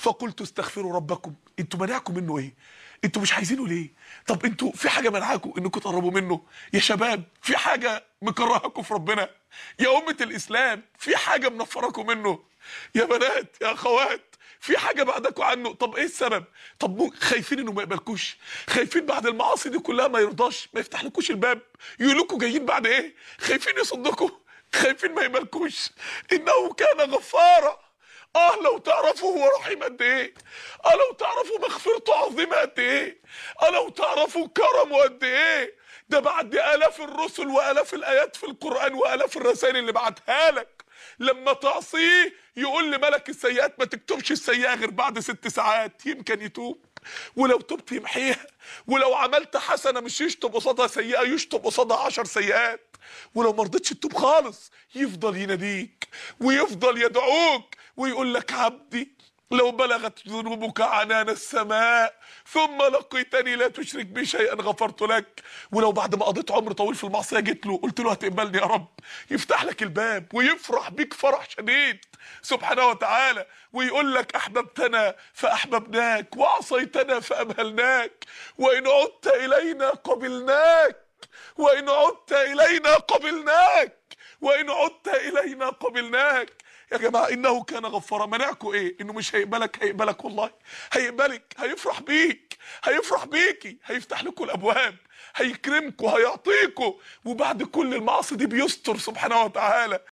فقلت استغفروا ربكم انتوا منعكم منه ايه انتوا مش عايزينه ليه طب انتوا في حاجه منعاكم انكم تقربوا منه يا شباب في حاجه مكرهاكم في ربنا يا امه الاسلام في حاجه منفراكم منه يا بنات يا اخوات في حاجه بعدكم عنه طب ايه السبب طب مو- خايفين انه ما يقبلكوش خايفين بعد المعاصي دي كلها ما يرضاش ما يفتح لكوش الباب يقول لكم جايين بعد ايه خايفين يصدكوا خايفين ما يقبلكوش انه كان غفارا اه لو تعرفوا هو رحيم قد ايه اه لو تعرفوا مغفرته عظيمه قد ايه اه لو تعرفوا كرمه قد ايه ده بعد الاف الرسل والاف الايات في القران والاف الرسائل اللي بعتها لك لما تعصيه يقول لملك السيئات ما تكتبش السيئه غير بعد ست ساعات يمكن يتوب ولو تبت يمحيها ولو عملت حسنه مش يشطب قصادها سيئه يشطب قصادها عشر سيئات ولو ما رضيتش تتوب خالص يفضل يناديك ويفضل يدعوك ويقول لك عبدي لو بلغت ذنوبك عنان السماء ثم لقيتني لا تشرك بي شيئا غفرت لك ولو بعد ما قضيت عمر طويل في المعصيه جيت له قلت له هتقبلني يا رب يفتح لك الباب ويفرح بيك فرح شديد سبحانه وتعالى ويقول لك احببتنا فاحببناك وعصيتنا فامهلناك وان عدت الينا قبلناك وان عدت الينا قبلناك وان عدت الينا قبلناك يا جماعه انه كان غفارا منعكم ايه انه مش هيقبلك هيقبلك والله هيقبلك هيفرح بيك هيفرح بيكي هيفتح لكم الابواب هيكرمكم هيعطيكم وبعد كل المعاصي دي بيستر سبحانه وتعالى